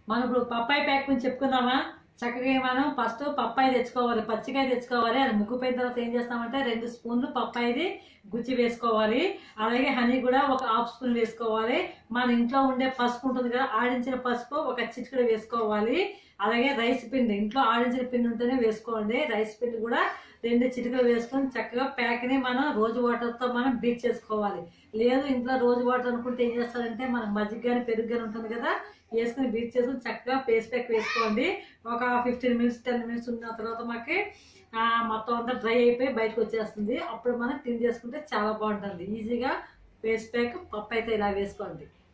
మనం ఇప్పుడు Popeye pack గురించి చెప్పుకుందామా చక్కగా మనం ఫస్ట్ పప్పాయి తెచ్చుకోవాలి పచ్చికాయ తెచ్చుకోవాలి అది ముగ్గుపోయిన తర్వాత ఏం చేస్తామంటే రెండు స్పూన్లు పప్పాయిది గుచ్చి వేసుకోవాలి అలాగే హనీ కూడా ఒక హాఫ్ స్పూన్ వేసుకోవాలి మన ఇంట్లో ఉండే పసుపు ఉంటుంది కదా ఆడించిన పసుపు ఒక చిటికెడు వేసుకోవాలి అలాగే రైస్ పిండి ఇంట్లో ఆడించిన పిండి ఉంటేనే వేసుకోండి రైస్ పిండి కూడా రెండు చిటికలు వేసుకొని చక్కగా ప్యాక్ని మనం రోజు వాటర్తో మనం బీట్ చేసుకోవాలి లేదు ఇంట్లో రోజు వాటర్ అనుకుంటే ఏం చేస్తారంటే మనకు మజ్జిగ కానీ పెరుగు కానీ ఉంటుంది కదా వేసుకొని బీట్ చేసుకొని చక్కగా పేస్ట్ ప్యాక్ వేసుకోండి ఒక ఫిఫ్టీన్ మినిట్స్ టెన్ మినిట్స్ ఉన్న తర్వాత మాకు ఆ, మొత్తం అంతా డ్రై అయిపోయి బయటకు వచ్చేస్తుంది అప్పుడు మనం క్లీన్ చేసుకుంటే చాలా బాగుంటుంది ఈజీగా పేస్ట్ ప్యాక్ పప్పు అయితే ఇలా వేసుకోండి